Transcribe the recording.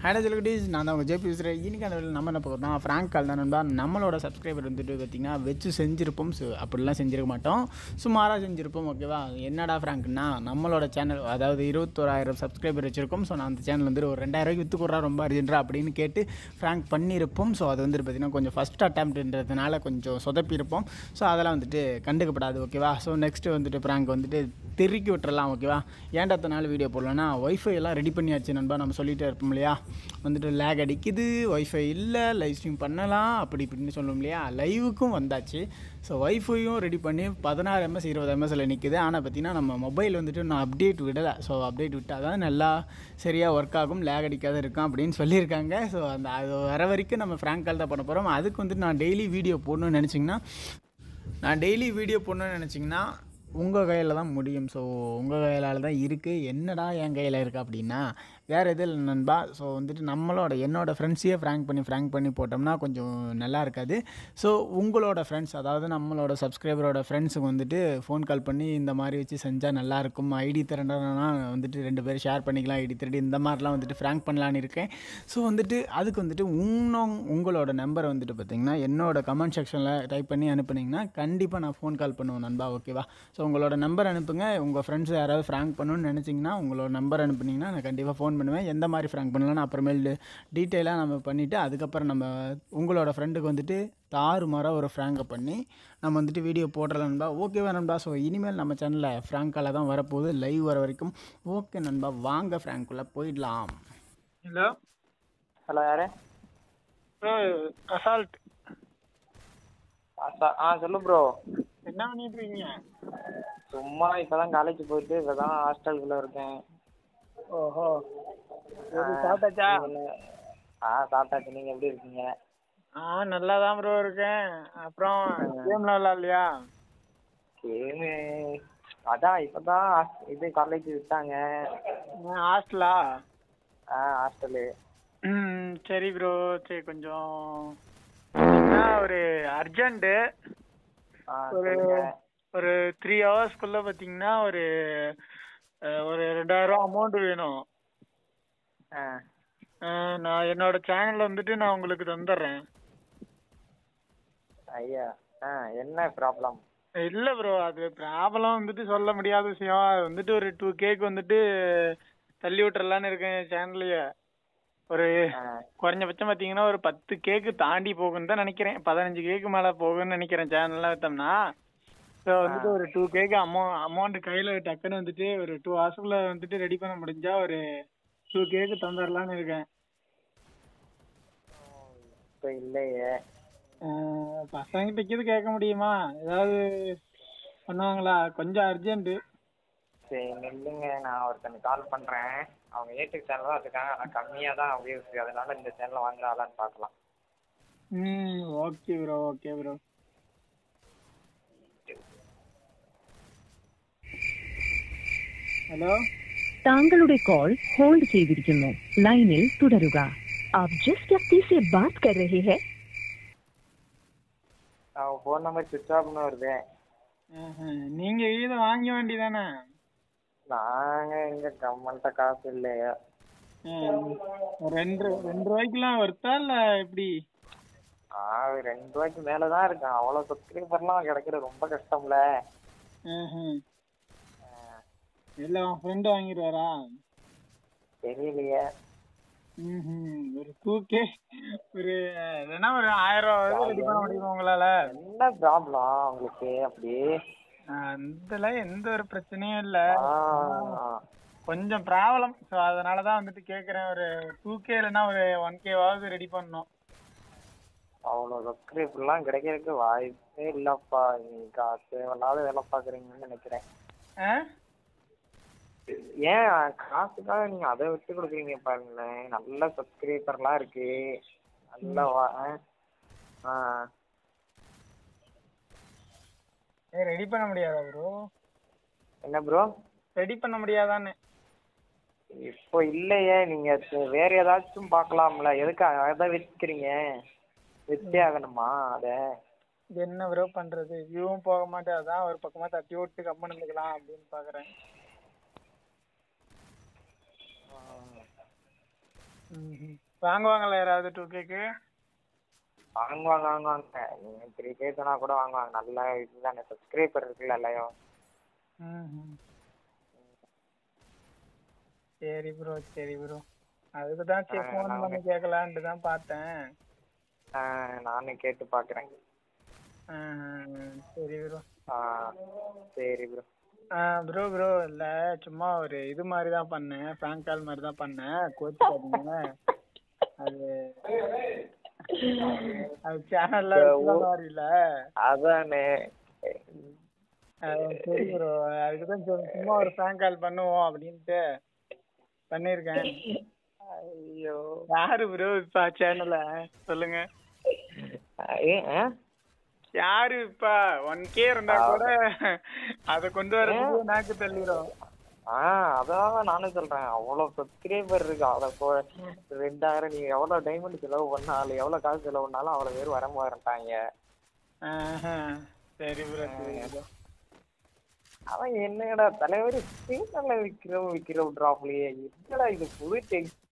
ஹேடா ஜெலிகட்டிஸ் நான் தான் உங்கள் ஜேபி பேசுகிறேன் இன்னைக்கான வேலை நம்ம என்ன பார்க்குறோம் ஃப்ராங்க் கால் தான் நண்பா நம்மளோட சப்ஸ்கிரைபர் வந்துட்டு பார்த்திங்கன்னா வச்சு செஞ்சுருப்போம் ஸோ அப்படிலாம் செஞ்சிருக்க மாட்டோம் சுமாராக செஞ்சுருப்போம் ஓகேவா என்னடா ஃப்ராங்க்னா நம்மளோட சேனல் அதாவது இருபத்தோராயிரம் சப்ஸ்கிரைபர் வச்சுருக்கோம் ஸோ நான் அந்த சேனல் வந்து ஒரு ரெண்டாயிரம் விற்று கொடுறா ரொம்ப அர்ஜென்ட்ரா அப்படின்னு கேட்டு ஃப்ராங்க் பண்ணியிருப்போம் ஸோ அது வந்துட்டு பார்த்திங்கன்னா கொஞ்சம் ஃபஸ்ட் அட்டம்ப்ட்ன்றதுனால கொஞ்சம் சொதப்பியிருப்போம் ஸோ அதெல்லாம் வந்துட்டு கண்டுக்கப்படாது ஓகேவா ஸோ நெக்ஸ்ட்டு வந்துட்டு ஃப்ராங்க் வந்துட்டு தெருக்கி விட்டுறலாம் ஓகேவா ஏன்டா அத்தனை நாள் வீடியோ போடலன்னா ஒய்ஃபை எல்லாம் ரெடி பண்ணியாச்சு நண்பா நம்ம சொல்லிகிட்டே இருப்போம் இல்லையா வந்துட்டு லேக் அடிக்குது ஒய்ஃபை இல்லை லைவ் ஸ்ட்ரீம் பண்ணலாம் அப்படி இப்படின்னு சொல்லுவோம் இல்லையா லைவுக்கும் வந்தாச்சு ஸோ ஒய்ஃபையும் ரெடி பண்ணி பதினாறு எம்எஸ் இருபது எம்எஸ்ல நிற்குது ஆனால் பார்த்தீங்கன்னா நம்ம மொபைல் வந்துட்டு நான் அப்டேட் விடலை ஸோ அப்டேட் விட்டால் தான் நல்லா சரியாக ஒர்க் ஆகும் லேக் அடிக்காத இருக்கும் அப்படின்னு சொல்லியிருக்காங்க ஸோ அந்த அது வர வரைக்கும் நம்ம ஃப்ராங்க் கால் தான் பண்ண போகிறோம் அதுக்கு வந்துட்டு நான் டெய்லி வீடியோ போடணும்னு நினச்சிங்கன்னா நான் டெய்லி வீடியோ போடணும்னு நினச்சிங்கன்னா உங்கள் கையில் தான் முடியும் ஸோ உங்கள் கையிலால் தான் இருக்குது என்னடா என் கையில் இருக்குது அப்படின்னா வேறு எதுவும் இல்லை நண்பா ஸோ வந்துட்டு நம்மளோட என்னோடய ஃப்ரெண்ட்ஸையே ஃப்ராங்க் பண்ணி ஃப்ராங்க் பண்ணி போட்டோம்னா கொஞ்சம் நல்லா இருக்காது ஸோ உங்களோட ஃப்ரெண்ட்ஸ் அதாவது நம்மளோட சப்ஸ்கிரைபரோட ஃப்ரெண்ட்ஸுக்கு வந்துட்டு ஃபோன் கால் பண்ணி இந்த மாதிரி வச்சு செஞ்சால் நல்லாயிருக்கும் ஐடி திரண்டனா வந்துட்டு ரெண்டு பேரும் ஷேர் பண்ணிக்கலாம் ஐடி திருடி இந்த மாதிரிலாம் வந்துட்டு ஃப்ராங்க் பண்ணலான்னு இருக்கேன் ஸோ வந்துட்டு அதுக்கு வந்துட்டு இன்னும் உங்களோட நம்பர் வந்துட்டு பார்த்தீங்கன்னா என்னோட கமெண்ட் செக்ஷனில் டைப் பண்ணி அனுப்புனீங்கன்னா கண்டிப்பாக நான் ஃபோன் கால் பண்ணுவேன் நண்பா ஓகேவா ஸோ உங்களோட நம்பர் அனுப்புங்க உங்கள் ஃப்ரெண்ட்ஸ் யாராவது ஃப்ராங்க் பண்ணணும்னு நினச்சிங்கன்னா உங்களோட நம்பர் அனுப்புனீங்கன்னா நான் கண்டிப்பாக ஃபோன் பண்ணுவேன் எந்த மாதிரி ஃப்ராங்க் பண்ணலாம்னு அப்புறமேல் டீட்டெயிலாக நம்ம பண்ணிவிட்டு அதுக்கப்புறம் நம்ம உங்களோட ஃப்ரெண்டுக்கு வந்துட்டு தாறுமாறாக ஒரு ஃப்ராங்கை பண்ணி நம்ம வந்துட்டு வீடியோ போடுறலாம் நண்பா ஓகேவா நண்பா ஸோ இனிமேல் நம்ம சேனலில் ஃப்ராங்கால தான் வரப்போகுது லைவ் வர வரைக்கும் ஓகே நண்பா வாங்க ஃப்ராங்க்குள்ளே போயிடலாம் ஹலோ ஹலோ யாரு ப்ரோ அசால்ட் ஆ ஆ சொல்லு ப்ரோ என்ன பண்ணிட்டு இருக்கீங்க சும்மா இப்பதான் காலேஜ் போயிட்டு இப்பதான் ஹாஸ்டலுக்குள்ள இருக்கேன் ஓஹோ எப்படி சாப்பிட்டாச்சா நீங்க- ஆ சாப்பிட்டாச்சு நீங்க எப்படி இருக்கீங்க ஆ நல்லா தான் ப்ரோ இருக்கேன் அப்புறம் கேம்லாம் விளாட்லையா கேமு அதான் இப்பதான் ஹாஸ்- இது காலேஜ் விட்டாங்க ஹாஸ்டலா ஆ ஹாஸ்டலு ம் சரி ப்ரோ சரி கொஞ்சம் என்ன ஒரு அர்ஜென்ட்டு ஆ ஒரு சொல்லுங்க ஒரு த்ரீ ஹவர்ஸ்க்குள்ள பார்த்தீங்கன்னா ஒரு அஹ், ஒரு ரெண்டாயிரம் அமௌண்ட் வேணும் ஆ அஹ், நான் என்னோட சேனல்ல வந்துட்டு நான் உங்களுக்கு தந்துடுறேன் ஐயா ஆ என்ன ப்ராப்ளம் இல்ல ப்ரோ அது ப்ராப்ளம் வந்துட்டு சொல்ல முடியாத விஷயம் அது வந்துட்டு ஒரு டூ கேக் வந்துட்டு தள்ளி விட்டுறலான்னு இருக்கேன் சேனல்லையே ஒரு ஆ குறைஞ்சபட்சம் பார்த்தீங்கன்னா ஒரு பத்து கேக்கு தாண்டி போகும்னு தான் நினைக்கிறேன் பதினஞ்சு கேக்கு மேலே போகும்னு நினைக்கிறேன் சேனல்லாம் வித்தோம்னா ஸோ வந்துட்டு ஒரு டூ கேக்கு அமௌ அமௌண்ட் கையில் டக்குன்னு வந்துட்டு ஒரு டூ ஹவர்ஸ்க்குள்ள வந்துட்டு ரெடி பண்ண முடிஞ்சா ஒரு டூ கேக்கு தந்துடலான்னு இருக்கேன் இப்போ இல்லையே அஹ் பசங்கிட்ட கீது கேட்க முடியுமா ஏதாவது பண்ணுவாங்களா கொஞ்சம் அர்ஜென்ட்டு சரி நில்லுங்க நான் ஒருத்தனுக்கு கால் பண்றேன் அவங்க ஏட்டுக்கு சேனல் தான் வச்சிருக்காங்க ஆனால் கம்மியாக தான் வியூஸ் அதனால இந்த சேனலை வாங்குறாளான்னு பார்க்கலாம் ம் okay bro okay bro hello താങ്കളുടെ കോൾ ഹോൾഡ് ചെയ്തിരിക്കുന്നു ലൈനിൽ തുടരുക आप जिस व्यक्ति से बात कर रहे हैं அவன் ஃபோன் நம்பர் சுவிச் ஆஃப்னு வருது நீங்க இதை வாங்க வேண்டியதானே நாங்க எங்க கம்மன்ட்ட காசு இல்லையா ரெண்டு ரெண்டு ரூபாய்க்குலாம் வருத்தா இல்ல எப்படி ஆ ரெண்டு ரூபாய்க்கு மேல தான் இருக்கான் அவ்வளவு சப்ஸ்கிரைபர்லாம் கிடைக்கிறது ரொம்ப கஷ்டம்ல ம்ஹும். இல்ல உன் ஃப்ரெண்டு வாங்கிடுவாரா தெரியலையே ம்ஹும். ஒரு டூ கே ஒரு வேணா ஒரு ஆயிரம் ரூபாய் ரெடி பண்ண முடியுமா உங்களால என்ன ப்ராப்ளம் உங்களுக்கு அப்படி அதுல எந்த ஒரு பிரச்சனையும் இல்ல ஆ, கொஞ்சம் ப்ராப்ளம் ஸோ அதனால தான் வந்துட்டு கேட்குறேன் ஒரு டூ கே இல்லைன்னா ஒரு ஒன் கேவாவது ரெடி பண்ணணும் அவ்வளவு சப்ஸ்கிரைபர்லாம் கிடைக்கிறதுக்கு வாய்ப்பே இல்லப்பா நீங்க காசு இல்லாத வேலை பாக்குறீங்கன்னு நினைக்கிறேன் ஆ ஏன் காசுக்காக நீங்க அதை விட்டு கொடுக்குறீங்க பாருங்களேன் நல்ல சப்ஸ்கிரைபர்லாம் இருக்கு நல்ல வா- ஆ ஏ ரெடி பண்ண முடியாதா ப்ரோ என்ன ப்ரோ ரெடி பண்ண முடியாதான்னு இப்போ இல்லையே நீங்க ச- வேற ஏதாச்சும் பார்க்கலாம்ல எதுக்கு அதை விற்கிறீங்க வித்தே ஆகணுமா அத இது என்ன ப்ரோ பண்றது வியூவும் போக மாட்டேன் அதான் ஒரு பக்கமா தட்டி விட்டு கம்மன் இருந்துக்கலாம் அப்படின்னு பாக்குறேன் ம்ஹும். வாங்குவாங்களா யாராவது டூ கேக்கு வாங்குவாங்க வாங்குவாங்க நீங்க த்ரீ கேக்குனா கூட வாங்குவாங்க நல்ல இதுதானே சப்ஸ்கிரைபர் இருக்குல்ல எல்லாயும் சரி ப்ரோ சரி ப்ரோ அதுக்கு தான் சரி ஆ, ஃபோன் நான் பண்ணி கேட்கலான்ட்டு தான் பார்த்தேன் ஆஹ் நானும் கேட்டு பாக்குறேன் ஆஹ், சரி ப்ரோ ஆஹ் சரி ப்ரோ ப்ரோ ப்ரோ இல்ல சும்மா ஒரு இது மாதிரி தான் பண்ணேன் ஃப்ராங்க் கால் மாதிரி தான் பண்ணேன் கோச்சுக்காதீங்க அது அது சேனல்ல மாதிரி இல்ல அதானே அஹ் சரி ப்ரோ அதுக்கு தான் சும்மா ஒரு ஃப்ராங்க் கால் பண்ணுவோம் அப்படின்ட்டு பண்ணியிருக்கேன் ஐயோ யாரு ப்ரோ இப்ப சேனல்ல சொல்லுங்க ஏ ஆ? யாரு இப்ப ஒன் கே இருந்தா கூட அத கொண்டு வரதுக்கு நாக்கு தள்ளிடும் ஆஹ் அதான் நானும் சொல்றேன் அவ்வளவு சப்ஸ்கிரைபர் இருக்கு அவ்வளோ கொ- ரெண்டாயிரம் நீங்க எவ்வளவு டைமண்ட் செலவு பண்ணாலும் எவ்வளவு காசு செலவு பண்ணாலும் அவ்வளவு பேர் வர மாட்டாங்க ஆஹா. சரி ப்ரோ சரி ப்ரோ அவன் என்னடா தலைவர் சீசன்ல விக்கிற விக்கிற விட்றாப்லயே என்னடா இது புது டெக்